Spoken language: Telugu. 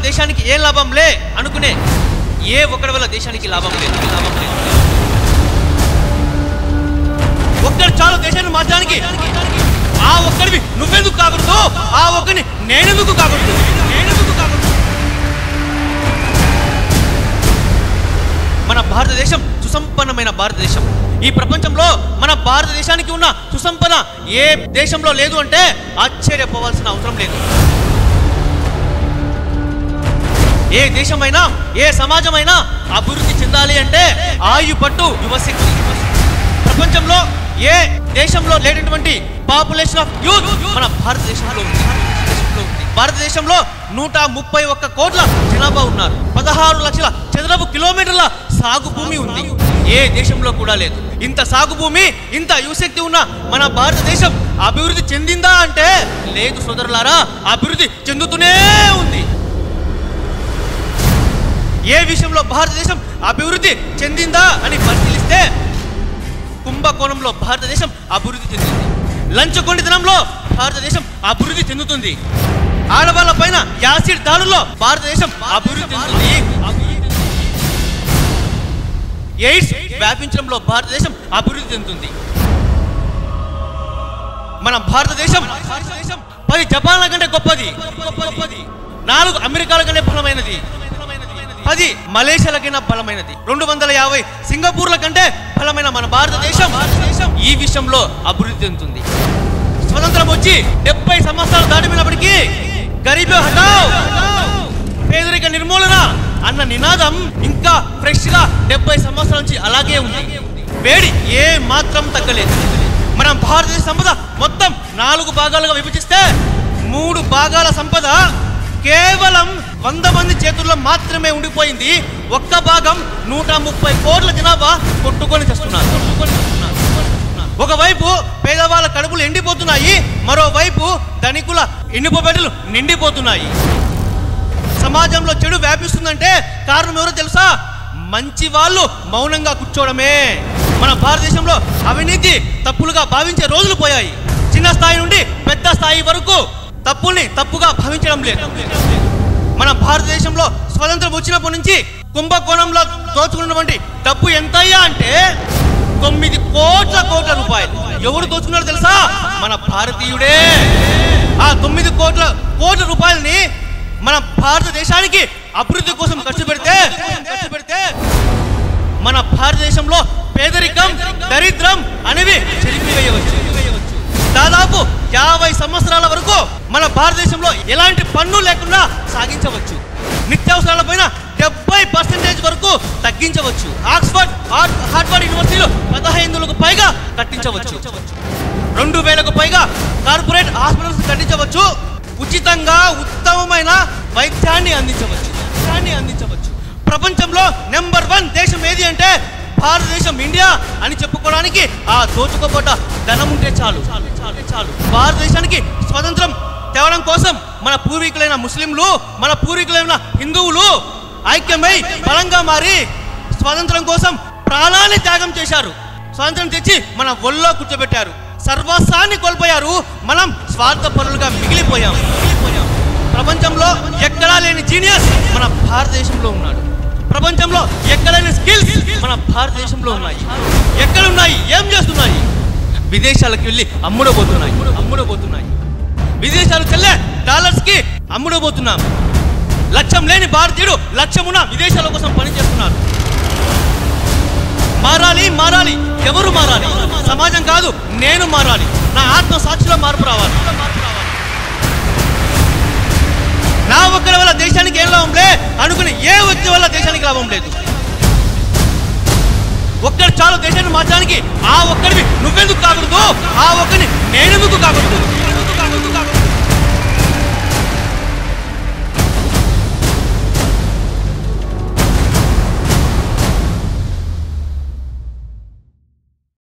దేశానికి ఏ లాభం లే అనుకునే ఏ ఒక్కడి వల్ల దేశానికి లాభం లేదు లాభం లేదు ఒక్కడు చాలు దేశాన్ని మార్చడానికి ఆ ఒక్కడివి నువ్వెందుకు కాకూడదు ఆ ఒక్కడిని నేనెందుకు కాకూడదు నేనెందుకు కాకూడదు మన భారతదేశం సుసంపన్నమైన భారతదేశం ఈ ప్రపంచంలో మన భారతదేశానికి ఉన్న సుసంపన్న ఏ దేశంలో లేదు అంటే ఆశ్చర్యపోవాల్సిన అవసరం లేదు ఏ దేశమైనా ఏ సమాజమైనా అభివృద్ధి చెందాలి అంటే ఆయు పట్టు యువశక్తి ప్రపంచంలో ఏ దేశంలో లేనటువంటి పాపులేషన్ ఆఫ్ యూత్ మన భారతదేశంలో ఉంది భారతదేశంలో ఉంది. భారతదేశంలో నూట ముప్పై ఒక్క కోట్ల జనాభా ఉన్నారు పదహారు లక్షల చదరపు కిలోమీటర్ల సాగు భూమి ఉంది ఏ దేశంలో కూడా లేదు ఇంత సాగు భూమి ఇంత యువశక్తి ఉన్న మన భారతదేశం అభివృద్ధి చెందిందా అంటే లేదు సోదరులారా అభివృద్ధి చెందుతూనే ఉంది ఏ విషయంలో భారతదేశం అభివృద్ధి చెందిందా అని పరిశీలిస్తే కుంభకోణంలో భారతదేశం అభివృద్ధి చెందింది లంచగొండితనంలో భారతదేశం అభివృద్ధి చెందుతుంది ఆడవాళ్ళ పైన యాసిడ్ దాడుల్లో భారతదేశం అభివృద్ధి చెందుతుంది అభివృద్ధి చెందుతుంది. ఎయిడ్స్ వ్యాపించడంలో భారతదేశం అభివృద్ధి చెందుతుంది మన భారతదేశం భారతదేశం పది జపాన్ల కంటే గొప్పది గొప్పది నాలుగు అమెరికాల కంటే బలమైనది పది మలేషియాల కన్నా బలమైనది రెండు వందల యాభై సింగపూర్ల కంటే బలమైన మన భారతదేశం భారతదేశం ఈ విషయంలో అభివృద్ధి చెందుతుంది స్వతంత్రం వచ్చి డెబ్బై సంవత్సరాలు దాటిపోయినప్పటికీ గరీబ్ హటావ్ పేదరిక నిర్మూలన అన్న నినాదం ఇంకా ఫ్రెష్ గా డెబ్బై సంవత్సరాల నుంచి అలాగే ఉంది వేడి ఏ మాత్రం తగ్గలేదు మనం భారతదేశ సంపద మొత్తం నాలుగు భాగాలుగా విభజిస్తే మూడు భాగాల సంపద కేవలం వంద మంది చేతుల్లో మాత్రమే ఉండిపోయింది ఒక్క భాగం నూట ముప్పై కోట్ల జనాభా కొట్టుకొని తెస్తున్నారు కొట్టుకొని తెస్తున్నారు. ఒకవైపు పేదవాళ్ళ కడుపులు ఎండిపోతున్నాయి మరోవైపు ధనికుల ఇనుపబెడ్డలు నిండిపోతున్నాయి సమాజంలో చెడు వ్యాపిస్తుందంటే కారణం ఎవరో తెలుసా మంచి వాళ్ళు మౌనంగా కూర్చోవడమే మన భారతదేశంలో అవినీతి తప్పులుగా భావించే రోజులు పోయాయి చిన్న స్థాయి నుండి పెద్ద స్థాయి వరకు తప్పుల్ని తప్పుగా భావించడం లేదు మన భారతదేశంలో స్వతంత్రం వచ్చినప్పటి నుంచి కుంభకోణంలో దోచుకున్నటువంటి డబ్బు ఎంతయ్యా అంటే తొమ్మిది కోట్ల కోట్ల రూపాయలు ఎవరు దోచుకున్నారో తెలుసా మన భారతీయుడే ఆ తొమ్మిది కోట్ల కోట్ల రూపాయలని మన భారతదేశానికి అభివృద్ధి కోసం ఖర్చు పెడితే ఖర్చు పెడితే మన భారతదేశంలో పేదరికం దరిద్రం అనేవి చెరిపివేయవచ్చు దాదాపు యాభై సంవత్సరాల వరకు మన భారతదేశంలో ఎలాంటి పన్ను లేకుండా సాగించవచ్చు నిత్యావసరాల పైన డెబ్బై పర్సెంటేజ్ వరకు తగ్గించవచ్చు ఆక్స్ఫర్డ్ హార్- హార్వర్డ్ యూనివర్సిటీలో పదహైదులకు పైగా కట్టించవచ్చు రెండు వేలకు పైగా కార్పొరేట్ హాస్పిటల్స్ కట్టించవచ్చు ఉచితంగా ఉత్తమమైన వైద్యాన్ని అందించవచ్చు వైద్యాన్ని అందించవచ్చు ప్రపంచంలో నెంబర్ వన్ దేశం ఏది అంటే భారతదేశం ఇండియా అని చెప్పుకోవడానికి ఆ దోచుకోబడ్డ ధనం ఉంటే చాలు చాలు చాలు చాలు భారతదేశానికి స్వతంత్రం తేవడం కోసం మన పూర్వీకులైన ముస్లింలు మన పూర్వీకులైన హిందువులు ఐక్యమై బలంగా మారి స్వాతంత్రం కోసం ప్రాణాన్ని త్యాగం చేశారు స్వాతంత్రం తెచ్చి మన ఒళ్ళో కూర్చోబెట్టారు సర్వస్వాన్ని కోల్పోయారు మనం స్వార్థపరులుగా మిగిలిపోయాం మిగిలిపోయాం ప్రపంచంలో ఎక్కడా లేని జీనియస్ మన భారతదేశంలో ఉన్నాడు ప్రపంచంలో ఎక్కడ లేని స్కిల్స్ మన భారతదేశంలో ఉన్నాయి ఎక్కడ ఉన్నాయి ఏం చేస్తున్నాయి విదేశాలకు వెళ్ళి అమ్ముడబోతున్నాయి అమ్ముడబోతున్నాయి విదేశాలు చెల్లే డాలర్స్ కి అమ్ముడబోతున్నాం లక్ష్యం లేని భారతీయుడు లక్ష్యమున్న విదేశాల కోసం పనిచేస్తున్నారు మారాలి మారాలి ఎవరు మారాలి సమాజం కాదు నేను మారాలి నా ఆత్మ సాక్షిలో మార్పు రావాలి నా ఒక్కడి వల్ల దేశానికి ఏం లాభం లే అనుకుని ఏ వ్యక్తి వల్ల దేశానికి లాభం లేదు ఒక్కడు చాలు దేశాన్ని మార్చడానికి ఆ ఒక్కడివి నువ్వెందుకు కాకూడదు ఆ ఒక్కడిని నేనెందుకు కాకూడదు